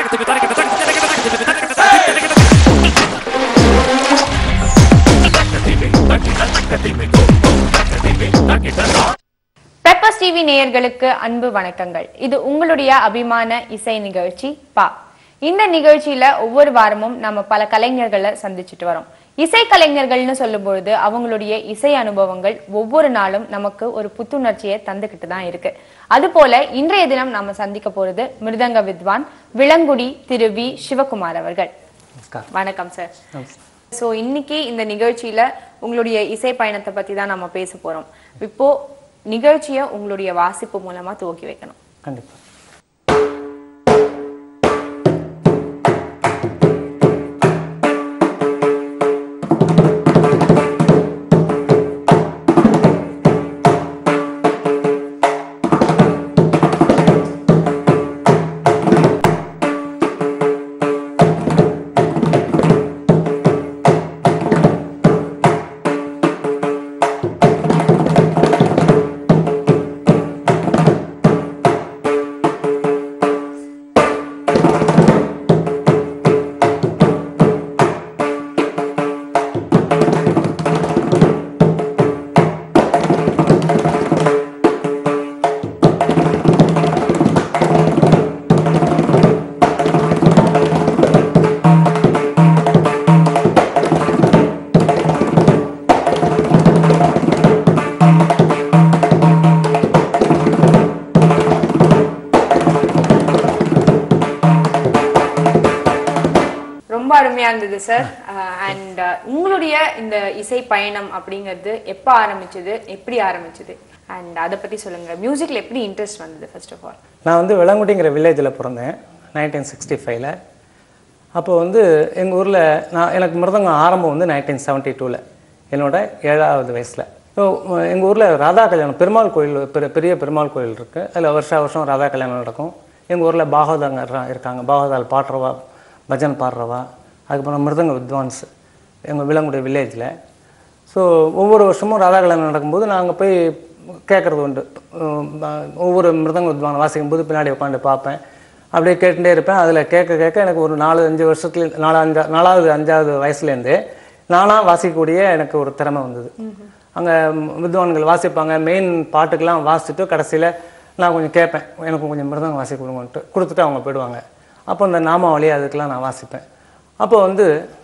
Peppers TV நேயர்களுக்கு அன்பு வணக்கங்கள் இது உங்களுடைய அபிமான இசை நிகழ்ச்சி பா இந்த நிகழ்ச்சியில ஒவ்வொரு வாரமும் நம்ம பல கலைஞர்களை சந்திச்சுட்டு வரோம் இசை கலைஞர்கள்னு சொல்லும் பொழுது அவங்களுடைய இசை அனுபவங்கள் ஒவ்வொரு நாளும் நமக்கு ஒரு புத்துணர்ச்சியை தந்துகிட்டு தான் இருக்கு அது போல இன்றைய தினம் நம்ம சந்திக்க போறது மிருதங்க வித்வான் விளங்குடி திரு வி சிவகுமார் அவர்கள் நமஸ்காரம் வணக்கம் சார் சோ இன்னைக்கு இந்த நிகழ்ச்சியில உங்களுடைய இசை பயணத்தை பத்தி தான் நம்ம பேச போறோம் இப்போ நிகழ்ச்சியை உங்களுடைய வாசிப்பு மூலமா துவக்கி வைக்கணும் கண்டிப்பா ரொம்ப அருமையா இருந்தது சார் அண்ட் உங்களுடைய இந்த இசை பயணம் அப்படிங்கிறது எப்ப ஆரம்பிச்சது எப்படி ஆரம்பிச்சது அண்ட் அதை பத்தி சொல்லுங்க மியூசிக்ல எப்படி இன்ட்ரெஸ்ட் வந்தது ஃபர்ஸ்ட் ஆஃப் ஆல் நான் வந்து விளங்குடிங்கிற வில்லேஜில் பிறந்தேன் நைன்டீன் சிக்ஸ்டி ஃபைவ்ல அப்போ வந்து எங்கள் ஊரில் நான் எனக்கு மிருதங்கம் ஆரம்பம் வந்து நைன்டீன் செவன்ட்டி டூவில் என்னோட ஏழாவது வயசில் ஸோ எங்கள் ஊரில் ராதா கல்யாணம் பெருமாள் கோயில் பெரிய பெரிய பெருமாள் கோயில் இருக்குது அதில் வருஷா வருஷம் ராதா கல்யாணம் நடக்கும் எங்கள் ஊரில் பாகவதாங்க இருக்காங்க- இருக்காங்க பாகவதால் பாடுறவா பஜன் பாடுறவா அதுக்கப்புறம் மிருதங்க வித்வான்ஸ் எங்கள் விலங்குடைய வில்லேஜில் ஸோ ஒவ்வொரு வருஷமும் ராதா கல்யாணம் நடக்கும்போது நாங்கள் போய் கேட்குறது உண்டு உம், ப- ஒவ்வொரு மிருதங்க வித்வான் வாசிக்கும் போது பின்னாடி உட்காந்து பார்ப்பேன் அப்படியே கேட்டுட்டே இருப்பேன் அதில் கேட்க கேட்க எனக்கு ஒரு நாலு அஞ்சு வருஷத்துல நாலு அஞ்சா நாலாவது அஞ்சாவது வயசுலேருந்தே நானாக வாசிக்கக்கூடிய எனக்கு ஒரு திறமை வந்தது அங்கே வித்வான்கள் வாசிப்பாங்க மெயின் பாட்டுக்கெல்லாம் வாசிச்சுட்டு கடைசியில் நான் கொஞ்சம் கேட்பேன் எனக்கு கொஞ்சம் மிருதங்க வாசிக்க கொடுங்கன்ட்டு கொடுத்துட்டு அவங்க போயிடுவாங்க அப்போ இந்த நாமாவளி அதுக்கெல்லாம் நான் வாசிப்பேன் அப்போ வந்து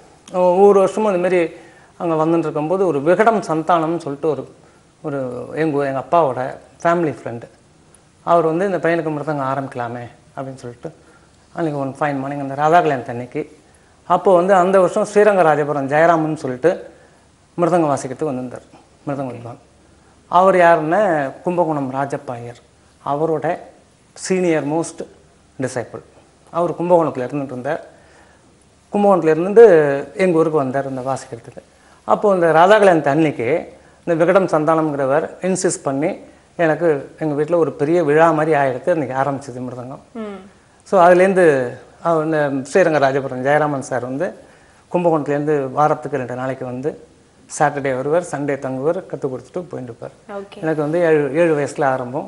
ஒ- ஒவ்வொரு வருஷமும் இந்தமாரி அங்கே வந்துட்டு இருக்கும்போது ஒரு விகடம் சந்தானம்னு சொல்லிட்டு ஒரு ஒரு எங்கள் எங்கள் அப்பாவோட ஃபேமிலி ஃப்ரெண்டு அவர் வந்து இந்த பையனுக்கு மிருதங்க ஆரம்பிக்கலாமே அப்படின்னு சொல்லிட்டு அன்றைக்கி ஒன் ஃபைன் மார்னிங் அந்த ராதா கல்யாணத்து அன்னைக்கு அப்போது வந்து அந்த வருஷம் ஸ்ரீரங்கராஜபுரம் ஜெயராமன் சொல்லிட்டு மிருதங்க வாசிக்கிறதுக்கு வந்திருந்தார் மிருதங்க வித்வான் அவர் யாருன்னா கும்பகோணம் ராஜப்பா ஐயர் அவரோட சீனியர் மோஸ்ட் டிசைபிள் அவர் கும்பகோணத்தில் இருந்துட்டு இருந்தார் கும்பகோணத்தில் இருந்துட்டு எங்கள் ஊருக்கு வந்தார் இந்த வாசிக்கிறதுக்கு அப்போது இந்த ராதாகலன் அன்னைக்கு இந்த விகடம் சந்தானம்ங்கிறவர் இன்சிஸ்ட் பண்ணி எனக்கு எங்கள் வீட்டில் ஒரு பெரிய விழா மாதிரி ஆகிடுத்து அன்றைக்கி ஆரம்பிச்சது மிருதங்கம் ஸோ அதுலேருந்து அவர் இந்த ஸ்ரீரங்க ராஜபுரம் ஜெயராமன் சார் வந்து கும்பகோணத்துலேருந்து வாரத்துக்கு ரெண்டு நாளைக்கு வந்து சாட்டர்டே வருவார் சண்டே தங்குவார் கற்றுக் கொடுத்துட்டு போயிட்டு இருப்பார் ஓகே எனக்கு வந்து ஏழு ஏழு வயசில் ஆரம்பம்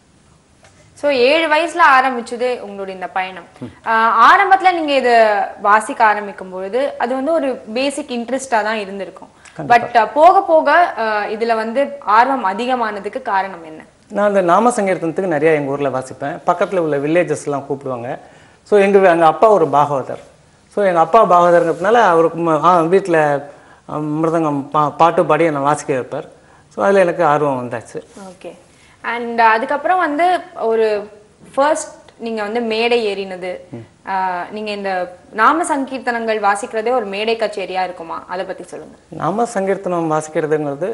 சோ ஏழு வயசுல ஆரம்பிச்சது உங்களுடைய இந்த பயணம் ஆஹ் ஆரம்பத்துல நீங்க இத வாசிக்க ஆரம்பிக்கும் பொழுது அது வந்து ஒரு பேசிக் இன்ட்ரெஸ்டா தான் இருந்திருக்கும் பட் போக போக ஆஹ் இதுல வந்து ஆர்வம் அதிகமானதுக்கு காரணம் என்ன நான் இந்த நாம சங்கீர்த்தனத்துக்கு நிறைய எங்கள் ஊரில் வாசிப்பேன் பக்கத்தில் உள்ள வில்லேஜஸ்லாம் கூப்பிடுவாங்க ஸோ எங்கள் எங்கள் அப்பா ஒரு பாகவதர் ஸோ எங்கள் அப்பா பாகவதர்ங்கிறதுனால அவருக்கு வீட்டில் மிருதங்கம் பா பாட்டு பாடி என்னை வாசிக்க வைப்பார் ஸோ அதில் எனக்கு ஆர்வம் வந்தாச்சு ஓகே அண்ட் அதுக்கப்புறம் வந்து ஒரு ஃபர்ஸ்ட் நீங்க வந்து மேடை ஏறினது ஆஹ் நீங்க இந்த நாம சங்கீர்த்தனங்கள் வாசிக்கிறதே ஒரு மேடை கச்சேரியா இருக்குமா அதை பத்தி சொல்லுங்க நாம சங்கீர்த்தனம் வாசிக்கிறதுங்கிறது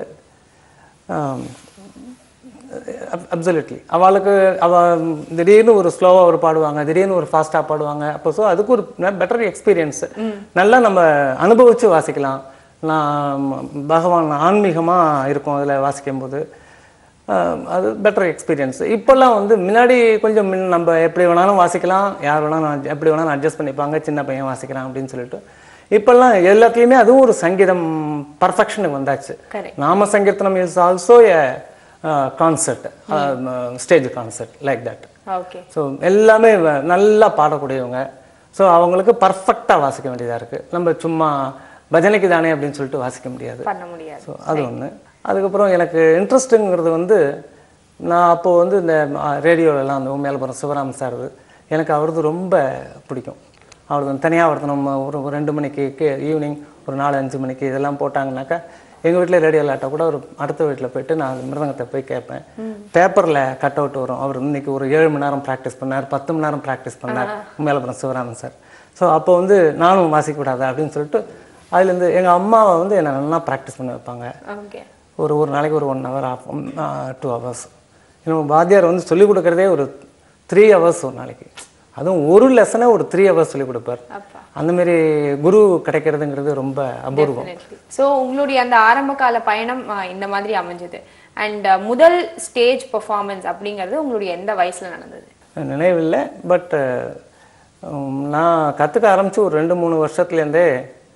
அப்சல்யூட்லி அவளுக்கு அவ திடீர்னு ஒரு ஸ்லோவாக ஒரு பாடுவாங்க திடீர்னு ஒரு ஃபாஸ்ட்டாக பாடுவாங்க அப்போ ஸோ அதுக்கு ஒரு பெட்டர் எக்ஸ்பீரியன்ஸ் நல்லா நம்ம அனுபவித்து வாசிக்கலாம் நான் பகவான் ஆன்மீகமாக இருக்கும் அதில் வாசிக்கும்போது ஆஹ் அது பெட்டர் எக்ஸ்பீரியன்ஸ் இப்போல்லாம் வந்து முன்னாடி கொஞ்சம் முன்ன நம்ம எப்படி வேணாலும் வாசிக்கலாம் யார் வேணாலும் எப்படி வேணாலும் அட்ஜஸ்ட் பண்ணிப்பாங்க சின்ன பையன் வாசிக்கிறான் அப்படின்னு சொல்லிட்டு இப்போல்லாம் எல்லாத்துலேயுமே அதுவும் ஒரு சங்கீதம் பர்ஃபெக்ஷனுக்கு வந்தாச்சு Correct. நாம சங்கீர்த்தனம் is also a concert stage concert like that okay so எல்லாமே வ- நல்லா பாடக்கூடியவங்க ஸோ அவங்களுக்கு பர்ஃபெக்டாக வாசிக்க வேண்டியதாக இருக்குது நம்ம சும்மா பஜனைக்கு தானே அப்படின்னு சொல்லிட்டு வாசிக்க முடியாது பண்ண முடியாது ஸோ அது ஒன்று அதுக்கப்புறம் எனக்கு இன்ட்ரெஸ்ட்டுங்கிறது வந்து நான் அப்போது வந்து இந்த ரேடியோலலாம் அந்த மேலப்புறம் சிவராம் சார் எனக்கு அவரது ரொம்ப பிடிக்கும் அவரது தனியாக ஒருத்தர் ஒரு ஒரு ரெண்டு மணிக்கு ஈவினிங் ஒரு நாலு அஞ்சு மணிக்கு இதெல்லாம் போட்டாங்கனாக்கா எங்கள் வீட்டில் ரேடியோ லாட்டா கூட ஒரு அடுத்த வீட்டில் போயிட்டு நான் அந்த மிருதங்கத்தை போய் கேட்பேன் பேப்பரில் கட் அவுட் வரும் அவர் இன்னைக்கு ஒரு ஏழு மணி நேரம் ப்ராக்டிஸ் பண்ணார் பத்து மணி நேரம் ப்ராக்டிஸ் பண்ணார் மேலப்புறம் சிவராமன் சார் ஸோ அப்போ வந்து நானும் வாசிக்கக்கூடாதா அப்படின்னு சொல்லிட்டு அதுலேருந்து எங்கள் அம்மாவை வந்து என்னை நல்லா ப்ராக்டிஸ் பண்ண வைப்பாங்க ஓகே ஒரு ஒரு நாளைக்கு ஒரு one hour of two hours இன்னும் வாத்தியார் வந்து சொல்லிக் கொடுக்குறதே ஒரு த்ரீ ஹவர்ஸ் ஒரு நாளைக்கு அதுவும் ஒரு லெசனே ஒரு த்ரீ ஹவர்ஸ் சொல்லிக் கொடுப்பார் அப்பா அந்த மாதிரி குரு கிடைக்கிறதுங்கிறது ரொம்ப அபூர்வம் ஸோ உங்களுடைய அந்த ஆரம்ப கால பயணம் அஹ், இந்த மாதிரி அமைஞ்சது அண்ட் முதல் ஸ்டேஜ் பெர்ஃபார்மன்ஸ் அப்படிங்கிறது உங்களுடைய எந்த வயசுல நடந்தது நினைவில்லை பட் நான் கற்றுக்க ஆரம்பித்து ஒரு ரெண்டு மூணு வருஷத்துலேருந்தே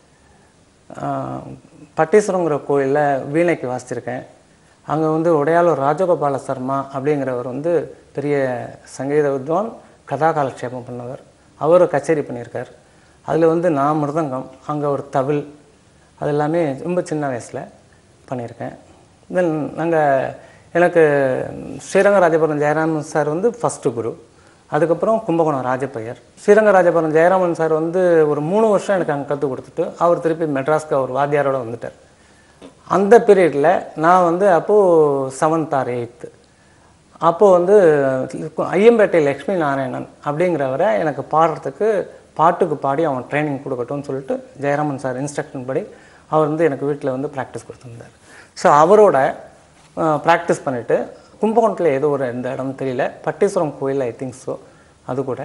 பட்டீஸ்வரங்கிற கோயிலில் வீணைக்கு வாசிச்சிருக்கேன் அங்கே வந்து உடையாளூர் ராஜகோபால சர்மா அப்படிங்கிறவர் வந்து பெரிய சங்கீத வித்வான் கதா காலக்ஷேபம் பண்ணவர் அவர் கச்சேரி பண்ணியிருக்கார் அதில் வந்து நான் மிருதங்கம் அங்கே ஒரு தவில் அது எல்லாமே ரொம்ப சின்ன வயசில் பண்ணியிருக்கேன் தென் நாங்கள் எனக்கு ஸ்ரீரங்கராஜபுரம் ஜெயராமன் சார் வந்து ஃபஸ்ட்டு குரு அதுக்கப்புறம் கும்பகோணம் ராஜப்பையர் ஸ்ரீரங்கராஜபுரம் ஜெயராமன் சார் வந்து ஒரு மூணு வருஷம் எனக்கு அங்கே கற்றுக் கொடுத்துட்டு அவர் திருப்பி மெட்ராஸ்க்கு அவர் வாத்தியாரோட வந்துட்டார் அந்த பீரியடில் நான் வந்து அப்போது செவன்த் ஆர் எயித்து அப்போது வந்து ஐயம்பேட்டை லக்ஷ்மி நாராயணன் அப்படிங்கிறவரை எனக்கு பாடுறதுக்கு பாட்டுக்கு பாடி அவன் ட்ரைனிங் கொடுக்கட்டும்னு சொல்லிட்டு ஜெயராமன் சார் இன்ஸ்ட்ரக்ஷன் படி அவர் வந்து எனக்கு வீட்டில் வந்து ப்ராக்டிஸ் கொடுத்துருந்தார் ஸோ அவரோட ப்ராக்டிஸ் பண்ணிவிட்டு கும்பகோணத்தில் ஏதோ ஒரு எந்த இடம் தெரியல பட்டீஸ்வரம் கோயில் ஐ திங்க் ஸோ அது கூட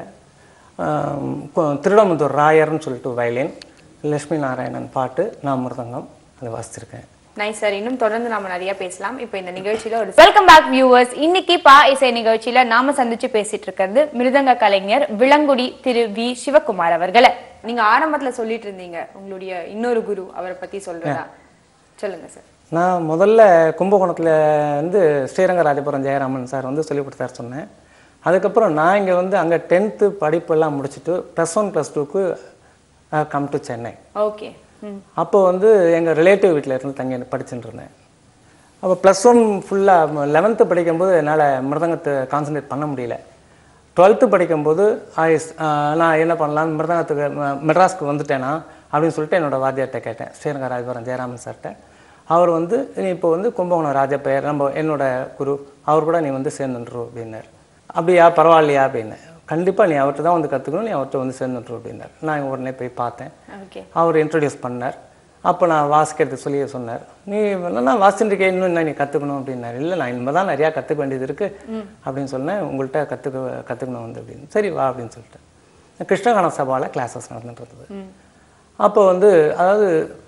ஆம், கு- திருடமுத்தூர் ராயர்னு சொல்லிட்டு வயலின் லக்ஷ்மி நாராயணன் பாட்டு நான் மிருதங்கம் அதை வாசிச்சிருக்கேன் நைஸ் சார் இன்னும் தொடர்ந்து நாம நிறைய பேசலாம் இப்போ இந்த நிகழ்ச்சியில ஒரு வெல்கம் பேக் வியூவர்ஸ் இன்னைக்கு பா இசை நிகழ்ச்சியில நாம சந்திச்சு பேசிட்டு இருக்கிறது மிருதங்க கலைஞர் விளங்குடி திரு வி சிவகுமார் அவர்களை நீங்க ஆரம்பத்துல சொல்லிட்டு இருந்தீங்க உங்களுடைய இன்னொரு குரு அவரை பத்தி சொல்றதா சொல்லுங்க சார் நான் முதல்ல கும்பகோணத்தில் வந்து ஸ்ரீரங்கராஜபுரம் ஜெயராமன் சார் வந்து சொல்லிக் கொடுத்தாரு சொன்னேன் அதுக்கப்புறம் நான் இங்கே வந்து அங்கே டென்த்து படிப்பெல்லாம் முடிச்சுட்டு ப்ளஸ் ஒன் ப்ளஸ் டூக்கு கம் டு சென்னை ஓகே ம் அப்போ வந்து எங்கள் ரிலேட்டிவ் வீட்டில் இருந்து தங்கி படிச்சுட்டு இருந்தேன் அப்போ ப்ளஸ் ஒன் ஃபுல்லாக லெவன்த்து படிக்கும்போது என்னால் மிருதங்கத்தை கான்சன்ட்ரேட் பண்ண முடியல டுவெல்த்து படிக்கும்போது ஐஸ் நான் என்ன பண்ணலாம் மிருதங்கத்துக்கு ம- மெட்ராஸ்க்கு வந்துட்டேனா அப்படின்னு சொல்லிட்டு என்னோட வாத்தியார்கிட்ட கேட்டேன் ஸ்ரீரங்க ராஜபுரம் ஜெயராமன் சார்கிட்ட அவர் வந்து நீ இப்போ வந்து கும்பகோணம் ராஜப்பெயர் நம்ம என்னோட குரு அவர் கூட நீ வந்து சேர்ந்துட்டுரு அப்படின்னார் அப்படியா பரவாயில்லையா அப்படின்னேன் கண்டிப்பாக நீ அவர்கிட்ட தான் வந்து கற்றுக்கணும் நீ அவர்கிட்ட வந்து சேர்ந்துட்டுரு அப்படின்னார் நான் உடனே போய் பார்த்தேன் ஓகே அவர் இன்ட்ரடியூஸ் பண்ணார் அப்போ நான் வாசிக்கிறதுக்கு சொல்லி சொன்னார் நீ நான் வாசிச்சுட்டு இருக்கேன் இன்னும் என்ன நீ கற்றுக்கணும் அப்படின்னாரு இல்லை நான் இனிமேல் தான் நிறையா கற்றுக்க வேண்டியது இருக்குது அப்படின்னு சொன்னேன் உங்கள்கிட்ட கற்றுக்க கற்றுக்கணும் வந்து அப்படின்னு சரி வா அப்படின்னு சொல்லிட்டு கிருஷ்ணகான சபாவில் கிளாஸஸ் நடந்துட்டு இருந்தது அப்போ வந்து அதாவது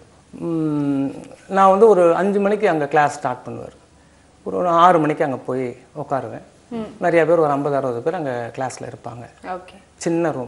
ம், நான் வந்து ஒரு அஞ்சு மணிக்கு அங்கே கிளாஸ் ஸ்டார்ட் பண்ணுவார் ஒரு ஒரு ஆறு மணிக்கு அங்கே போய் உட்காருவேன் நிறைய பேர் ஒரு ஐம்பது அறுபது பேர் அங்கே கிளாஸில் இருப்பாங்க ஓகே சின்ன ரூம்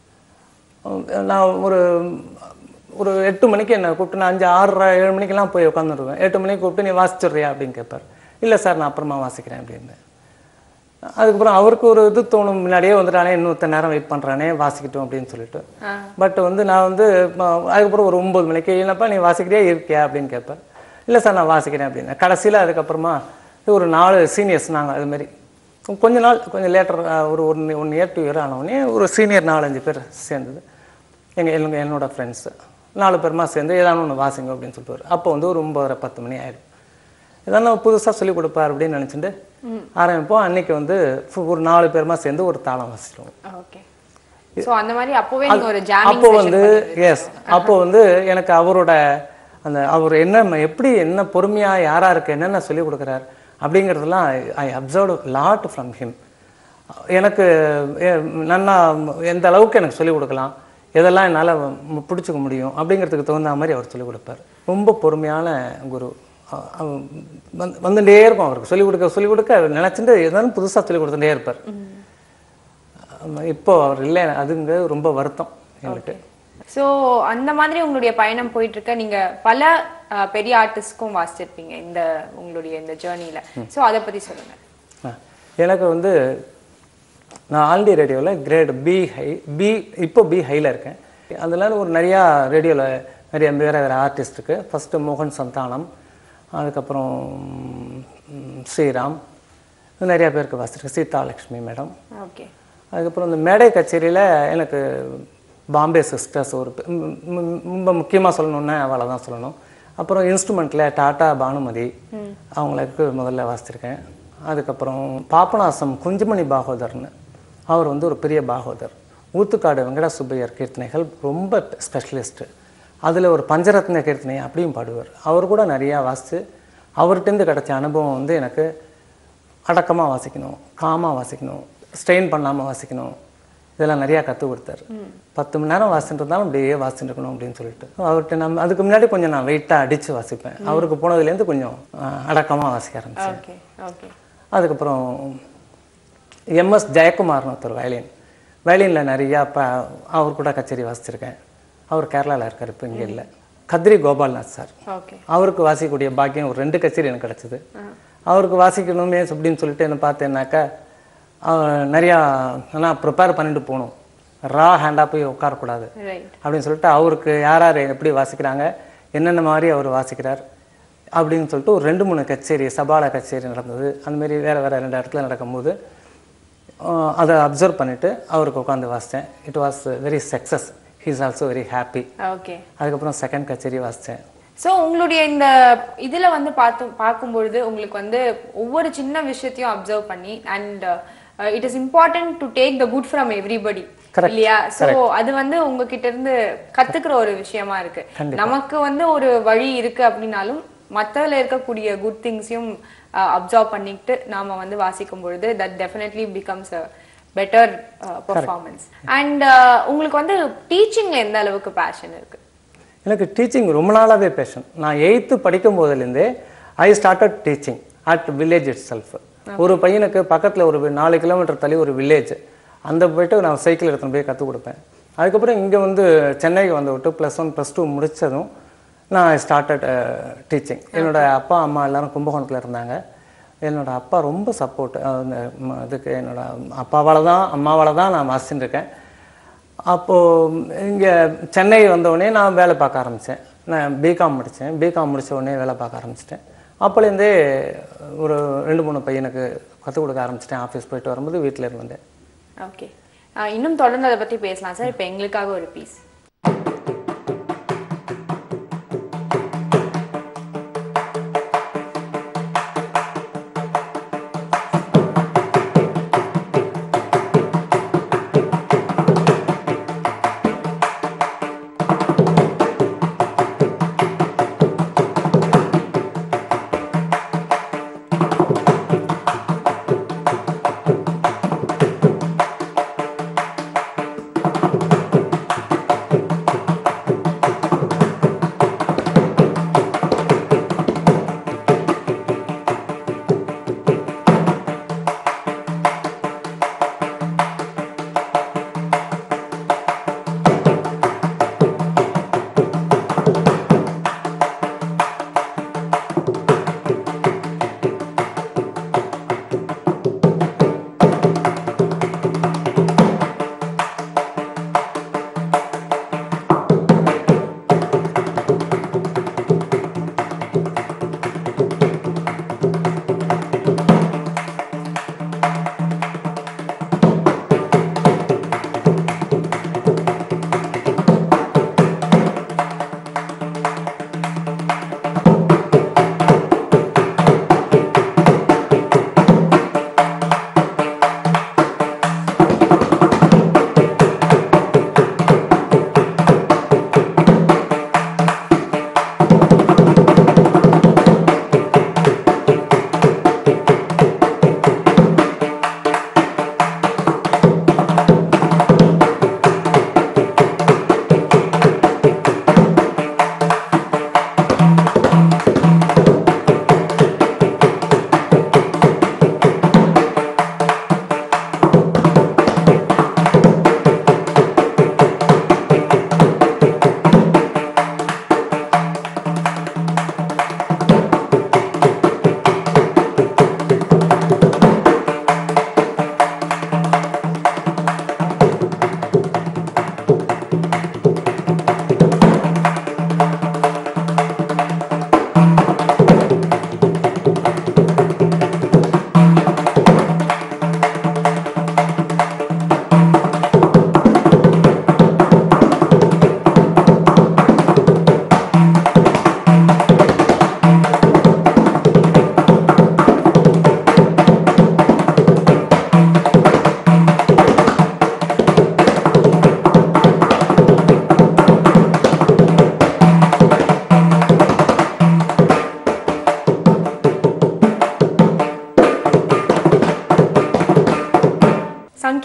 நான் ஒரு ஒரு எட்டு மணிக்கு என்னை கூப்பிட்டு நான் அஞ்சு ஆறரை ஏழு மணிக்கெல்லாம் போய் உட்காந்துருவேன் எட்டு மணிக்கு கூப்பிட்டு நீ வாசிச்சிடுறியா அப்படின்னு கேட்பார் இல்லை சார் நான் அப்புறமா வாசிக்கிறேன் அப்படின்னு அதுக்கப்புறம் அவருக்கு ஒரு இது தோணும் முன்னாடியே வந்துட்டானே இன்னொருத்த நேரம் வெயிட் பண்ணுறானே வாசிக்கட்டும் அப்படின்னு சொல்லிட்டு ஆ பட் வந்து நான் வந்து ம- அதுக்கப்புறம் ஒரு ஒம்பது மணிக்கு என்னப்பா நீ வாசிக்கிறியா இருக்கியா அப்படின்னு கேட்பேன் இல்லை சார் நான் வாசிக்கிறேன் அப்படின்னு கடைசியில் அதுக்கப்புறமா இது ஒரு நாலு சீனியர்ஸ் நாங்கள் அது மாதிரி கொஞ்ச நாள் கொஞ்சம் லேட்டர் ஒரு one one year two year ஆனவுடனே ஒரு சீனியர் நாலஞ்சு பேர் சேர்ந்தது எங்கள் என்னோட என்னோட ஃப்ரெண்ட்ஸு நாலு பேருமா சேர்ந்து ஏதாவது ஒன்று வாசிங்க அப்படின்னு சொல்லிட்டு அப்போ வந்து ஒரு ஒம்பதரை பத்து மணி ஆயிடும் இதெல்லாம் புதுசாக சொல்லிக் கொடுப்பார் அப்படின்னு நினச்சிட்டு ஆரம்பிப்போம் அன்னைக்கு வந்து ஃபு- ஒரு நாலு பேருமா சேர்ந்து ஒரு தாளம் வாசிச்சிடுவோம் ஓகே சோ அந்த மாதிரி அப்பவே நீங்க ஒரு ஜாமிங் அப்போ வந்து எஸ் அப்போ வந்து எனக்கு அவரோட அந்த அவர் என்ன எப்படி என்ன பொறுமையா யாரா இருக்கு என்னென்ன சொல்லி கொடுக்குறார் அப்படிங்கிறதெல்லாம் I observe lot from him எனக்கு எ- நன்னா எந்த அளவுக்கு எனக்கு சொல்லிக் கொடுக்கலாம் எதெல்லாம் என்னால் பிடிச்சிக்க முடியும் அப்படிங்கிறதுக்கு தகுந்த மாதிரி அவர் சொல்லிக் கொடுப்பார் ரொம்ப பொறுமையான குரு அ- அவ- வந்து வந்துட்டே இருக்கும் அவருக்கு சொல்லிக் கொடுக்க சொல்லிக் கொடுக்க நினச்சிட்டு எதாலும் புதுசாக சொல்லிக் கொடுத்துட்டே இருப்பார் ஆமா, இப்போ அவர் இல்லை அதுங்க ரொம்ப வருத்தம் எங்களுக்கு சோ அந்த மாதிரி உங்களுடைய பயணம் போயிட்டு இருக்க நீங்க பல அஹ், பெரிய ஆர்டிஸ்ட்க்கும் வாசிச்சிருப்பீங்க இந்த உங்களுடைய இந்த ஜேர்னில சோ அத பத்தி சொல்லுங்க ஆ, எனக்கு வந்து நான் ஆல்டி ரேடியோவில் கிரேட் பி ஹை பி இப்போ பி ஹையில் இருக்கேன் அதில் ஒரு நிறையா ரேடியோவில் நிறைய வேறு வேறு ஆர்டிஸ்ட் இருக்குது ஃபஸ்ட்டு மோகன் சந்தானம் அதுக்கப்புறம் ம், ஸ்ரீராம் இன்னும் நிறையா பேருக்கு வாசிச்சிருக்கேன் சீதாலட்சுமி மேடம் ஓகே அதுக்கப்புறம் இந்த மேடை கச்சேரியில் எனக்கு பாம்பே சிஸ்டர்ஸ் ஒரு பெ- ம், ம், ரொம்ப முக்கியமாக சொல்லணுன்னா அவளை தான் சொல்லணும் அப்புறம் இன்ஸ்ட்ருமெண்ட்டில் டாடா பானுமதி அவங்களுக்கு முதல்ல வாசிச்சிருக்கேன் அதுக்கப்புறம் பாபநாசம் குஞ்சுமணி பாகவதர்னு அவர் வந்து ஒரு பெரிய பாகவதர் ஊத்துக்காடு வெங்கட சுப்பையர் கீர்த்தனைகள் ரொம்ப ஸ்பெஷலிஸ்ட்டு அதில் ஒரு பஞ்சரத்ன கீர்த்தனை அப்படியும் பாடுவார் அவர் கூட நிறையா வாசித்து அவர்கிட்டருந்து கிடைச்ச அனுபவம் வந்து எனக்கு அடக்கமாக வாசிக்கணும் காமாக வாசிக்கணும் ஸ்ட்ரெயின் பண்ணாமல் வாசிக்கணும் இதெல்லாம் நிறையா கற்றுக் கொடுத்தாரு பத்து மணி நேரம் வாசிட்டு இருந்தாலும் அப்படியே வாசிட்டு இருக்கணும் அப்படின்னு சொல்லிட்டு அவர்கிட்ட நம்ம அதுக்கு முன்னாடி கொஞ்சம் நான் வெயிட்டாக அடித்து வாசிப்பேன் அவருக்கு போனதுலேருந்து கொஞ்சம் அடக்கமாக வாசிக்க ஆரம்பிச்சேன் ஓகே ஓகே அதுக்கப்புறம் எம்எஸ் ஜெயக்குமார்னு ஒருத்தர் வயலின் வயலினில் நிறையா ப அவர் கூட கச்சேரி வாசிச்சிருக்கேன் அவர் கேரளாவில் இருக்கார் இப்போ இங்கே இல்லை கத்ரி கோபால்நாத் சார் ஓகே அவருக்கு வாசிக்கக்கூடிய பாக்கியம் ஒரு ரெண்டு கச்சேரி எனக்கு கிடச்சிது அவருக்கு வாசிக்கணுமே அப்படின்னு சொல்லிட்டு என்ன பார்த்தேன்னாக்கா அவர் நிறையா நான் ப்ரிப்பேர் பண்ணிட்டு போகணும் ரா ஹேண்டாக போய் உட்காரக்கூடாது ரைட் அப்படின்னு சொல்லிட்டு அவருக்கு யார் யார் எப்படி வாசிக்கிறாங்க என்னென்ன மாதிரி அவர் வாசிக்கிறார் அப்படின்னு சொல்லிட்டு ஒரு ரெண்டு மூணு கச்சேரி சபால கச்சேரி நடந்தது அந்த மாதிரி வேறு வேறு ரெண்டு இடத்துல நடக்கும்போது ஆஹ், அதை அப்சர்வ் பண்ணிவிட்டு அவருக்கு உட்காந்து வாசித்தேன் it was very success he is also very happy okay அதுக்கப்புறம் செகண்ட் கச்சேரி வாசித்தேன் ஸோ உங்களுடைய இந்த இதுல வந்து பார்த்து பார்க்கும்பொழுது உங்களுக்கு வந்து ஒவ்வொரு சின்ன விஷயத்தையும் அப்சர்வ் பண்ணி and it is important to take the good from everybody Correct. இல்லையா சோ அது வந்து உங்ககிட்ட இருந்து கத்துக்கிற ஒரு விஷயமா இருக்கு நமக்கு வந்து ஒரு வழி இருக்கு அப்படின்னாலும் மத்ததுல இருக்கக்கூடிய குட் திங்ஸையும் அப்சர்வ் பண்ணிட்டு நாம வந்து வாசிக்கும் பொழுது that definitely becomes a better performance and உங்களுக்கு வந்து டீச்சிங்ல எந்த அளவுக்கு பேஷன் இருக்கு எனக்கு டீச்சிங் ரொம்ப நாளாகவே பேஷன் நான் எயித்து படிக்கும் போதுலேருந்தே I started teaching at village itself ஒரு பையனுக்கு பக்கத்தில் ஒரு நாலு கிலோமீட்டர் தள்ளி ஒரு வில்லேஜ் அந்த போயிட்டு நான் சைக்கிள் எடுத்துன்னு போய் கற்றுக் கொடுப்பேன் அதுக்கப்புறம் இங்கே வந்து சென்னைக்கு வந்து விட்டு ப்ளஸ் ஒன் ப்ளஸ் டூ முடித்ததும் நான் ஸ்டார்டட் டீச்சிங் என்னோட அப்பா அம்மா எல்லாரும் கும்பகோணத்தில் இருந்தாங்க என்னோட அப்பா ரொம்ப சப்போர்ட் இதுக்கு என்னோட அப்பாவால் தான் அம்மாவால் தான் நான் வாசிச்சுட்டு இருக்கேன் அப்போது இங்கே சென்னை வந்தவுடனே நான் வேலை பார்க்க ஆரம்பித்தேன் நான் பிகாம் முடித்தேன் பிகாம் முடித்த உடனே வேலை பார்க்க ஆரம்பிச்சிட்டேன் அப்போலேருந்தே ஒரு ரெண்டு மூணு பையனுக்கு கற்றுக் கொடுக்க ஆரம்பிச்சிட்டேன் ஆஃபீஸ் போயிட்டு வரும்போது வீட்டில் இருந்தேன் ஓகே இன்னும் தொடர்ந்து அதை பத்தி பேசலாம் சார் இப்போ எங்களுக்காக ஒரு பீஸ்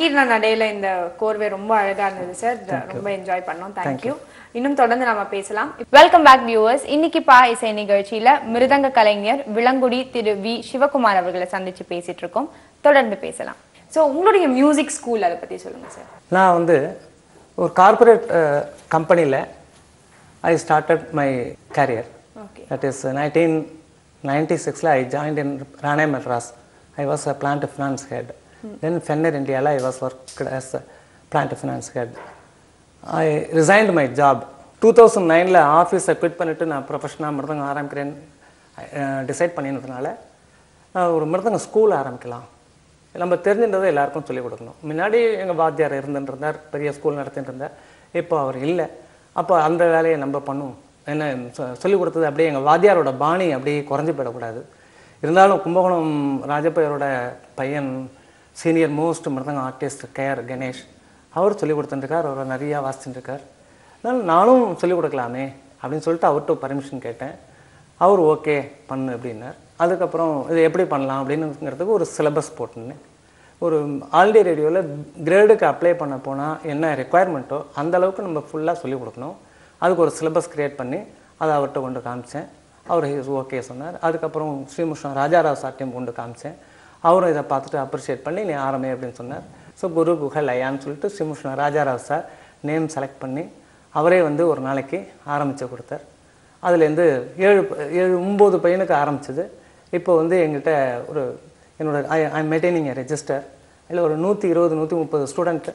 சங்கீர்ண நடையில இந்த கோர்வை ரொம்ப அழகா இருந்தது சார் ரொம்ப என்ஜாய் பண்ணோம் தேங்க்யூ இன்னும் தொடர்ந்து நம்ம பேசலாம் வெல்கம் பேக் வியூவர்ஸ் இன்னைக்கு பா இசை நிகழ்ச்சியில மிருதங்க கலைஞர் விலங்குடி திரு வி சிவகுமார் அவர்களை சந்திச்சு பேசிட்டு இருக்கோம் தொடர்ந்து பேசலாம் சோ உங்களுடைய மியூசிக் ஸ்கூல் அதை பத்தி சொல்லுங்க சார் நான் வந்து ஒரு கார்ப்பரேட் கம்பெனியில் I started my career okay that is nineteen ninety சிக்ஸில் I joined in Rane Madras I was a plant finance head then Fenner இந்தியாவில் I was work as plant finance head I resigned my job two thousand நைனில் ஆஃபீஸை quit பண்ணிவிட்டு நான் ப்ரொஃபஷனாக மிருதங்க ஆரம்பிக்கிறேன்னு decide பண்ணினதுனால நான் ஒரு மிருதங்க ஸ்கூல் ஆரம்பிக்கலாம் நம்ம தெரிஞ்சின்றதை எல்லாருக்கும் சொல்லிக் கொடுக்கணும் முன்னாடி எங்கள் வாத்தியார் இருந்துட்டு இருந்தார் பெரிய ஸ்கூல் நடத்திட்டு இருந்தார் இப்போ அவர் இல்லை அப்போ அந்த வேலையை நம்ம பண்ணுவோம் என்ன சொ- சொல்லிக் கொடுத்தது அப்படியே எங்கள் வாத்தியாரோட பாணி அப்படியே குறைஞ்சு போயிடக்கூடாது இருந்தாலும் கும்பகோணம் ராஜப்பையரோட பையன் சீனியர் மோஸ்ட் மிருதங்க ஆர்டிஸ்ட் கேஆர் கணேஷ் அவர் சொல்லிக் கொடுத்துட்டுருக்கார் அவர் நிறையா வாசிச்சுட்டு இருக்கார் அதனால நானும் சொல்லிக் கொடுக்கலாமே அப்படின்னு சொல்லிட்டு அவர்கிட்ட பர்மிஷன் கேட்டேன் அவர் ஓகே பண்ணு அப்படின்னார் அதுக்கப்புறம் இது எப்படி பண்ணலாம் அப்படின்னுங்கிறதுக்கு ஒரு சிலபஸ் போட்டிருந்தேன் ஒரு ஆல்டி ரேடியோவில் கிரேடுக்கு அப்ளை பண்ண போனால் என்ன ரெக்குயர்மெண்ட்டோ அந்த அளவுக்கு நம்ம ஃபுல்லாக சொல்லிக் கொடுக்கணும் அதுக்கு ஒரு சிலபஸ் கிரியேட் பண்ணி அதை அவர்கிட்ட கொண்டு காமிச்சேன் அவர் ஓகே சொன்னார் அதுக்கப்புறம் ஸ்ரீமுஷ்ணம் ராஜாராவ் சார்ட்டையும் கொண்டு காமிச்சேன் அவரும் இதை பார்த்துட்டு அப்ரிஷியேட் பண்ணி நீ ஆரம்பி அப்படின்னு சொன்னார் ஸோ குரு குஹ லயான்னு சொல்லிட்டு Srimushnam Rajarao sir name select பண்ணி அவரே வந்து ஒரு நாளைக்கு ஆரம்பித்து கொடுத்தார் அதுலேருந்து ஏழு ப- ஏழு ஒம்பது பையனுக்கு ஆரம்பிச்சது இப்போ வந்து எங்கிட்ட ஒரு என்னோட ஐ ஐ மெயின்டைனிங் எ ரெஜிஸ்டர் இல்லை ஒரு நூற்றி இருபது நூற்றி முப்பது ஸ்டூடெண்ட்டு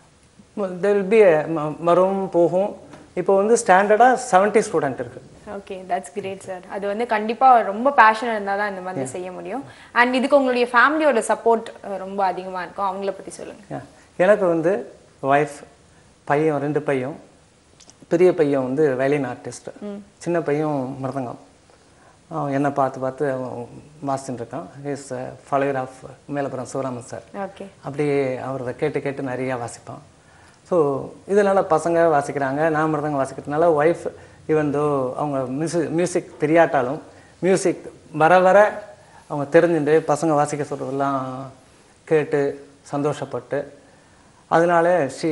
தெர் வில் பி வரும் போகும் இப்போ வந்து ஸ்டாண்டர்டாக 70 ஸ்டூடெண்ட் இருக்குது ஓகே தட்ஸ் கிரேட் சார் அது வந்து கண்டிப்பா ரொம்ப பேஷன் இருந்தால் தான் இந்த மாதிரி செய்ய முடியும் அண்ட் இதுக்கு உங்களுடைய ஃபேமிலியோட சப்போர்ட் ரொம்ப அதிகமா இருக்கும் அவங்கள பத்தி சொல்லுங்க எனக்கு வந்து ஒய்ஃப் பையன் ரெண்டு பையன் பெரிய பையன் வந்து வயலின் ஆர்டிஸ்ட் சின்ன பையன் மிருதங்கம் அவன் என்னை பார்த்து பார்த்து அவன் வாசிச்சுட்டு இருக்கான் is follower of Melappuram Sivaraman sir okay அப்படியே அவர் அதை கேட்டு கேட்டு நிறையா வாசிப்பான் ஸோ இதனால் பசங்க வாசிக்கிறாங்க நான் மிருதங்க வாசிக்கிறதுனால ஒய்ஃப் ஈவன் தோ அவங்க மியூசிக் மியூசிக் தெரியாட்டாலும் மியூசிக் வர வர அவங்க தெரிஞ்சுட்டு பசங்க வாசிக்க சொல்கிறதெல்லாம் கேட்டு சந்தோஷப்பட்டு அதனால ஷி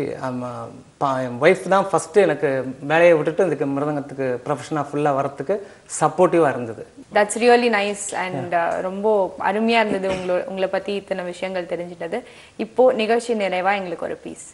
என் ஒய்ஃப் தான் ஃபஸ்ட்டு எனக்கு வேலையை விட்டுட்டு இதுக்கு மிருதங்கத்துக்கு ப்ரொஃபஷனாக ஃபுல்லாக வரத்துக்கு சப்போர்ட்டிவாக இருந்தது தட்ஸ் ரியலி நைஸ் அண்ட் ரொம்ப அருமையா இருந்தது உங்களோட உங்களை பத்தி இத்தனை விஷயங்கள் தெரிஞ்சிட்டது இப்போ நிகழ்ச்சி நிறைவா எங்களுக்கு ஒரு பீஸ்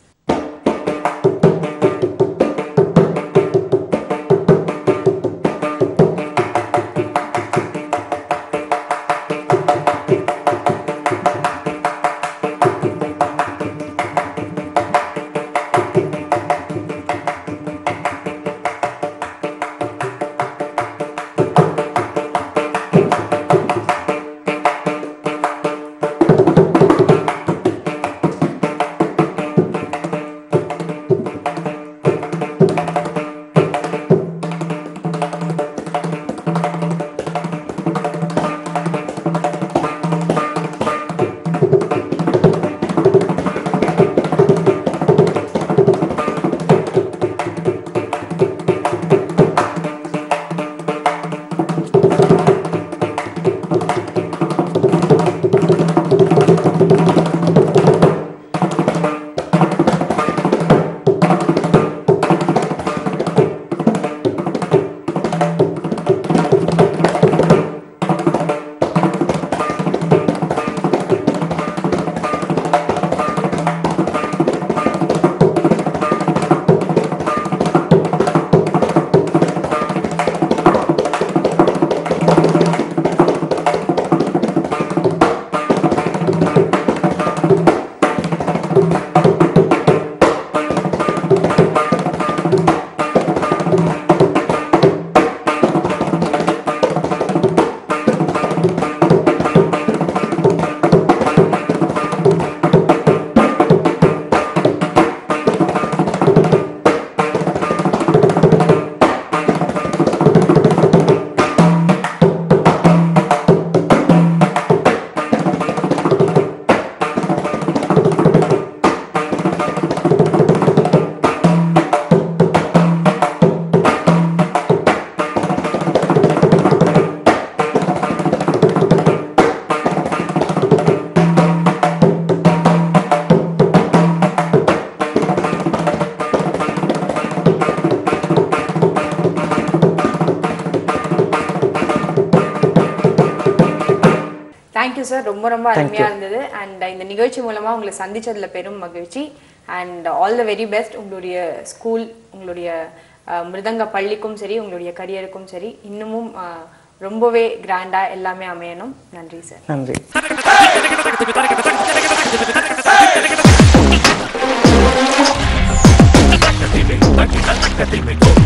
தேங்க்யூ சார் ரொம்ப ரொம்ப அருமையா இருந்தது அண்ட் இந்த நிகழ்ச்சி மூலமா உங்களை சந்திச்சதுல பெரும் மகிழ்ச்சி and all the very best உங்களுடைய ஸ்கூல் உங்களுடைய அஹ், மிருதங்க பள்ளிக்கும் சரி உங்களுடைய கரியருக்கும் சரி இன்னமும் அஹ், ரொம்பவே கிராண்டா எல்லாமே அமையணும் நன்றி சார் நன்றி Thank you.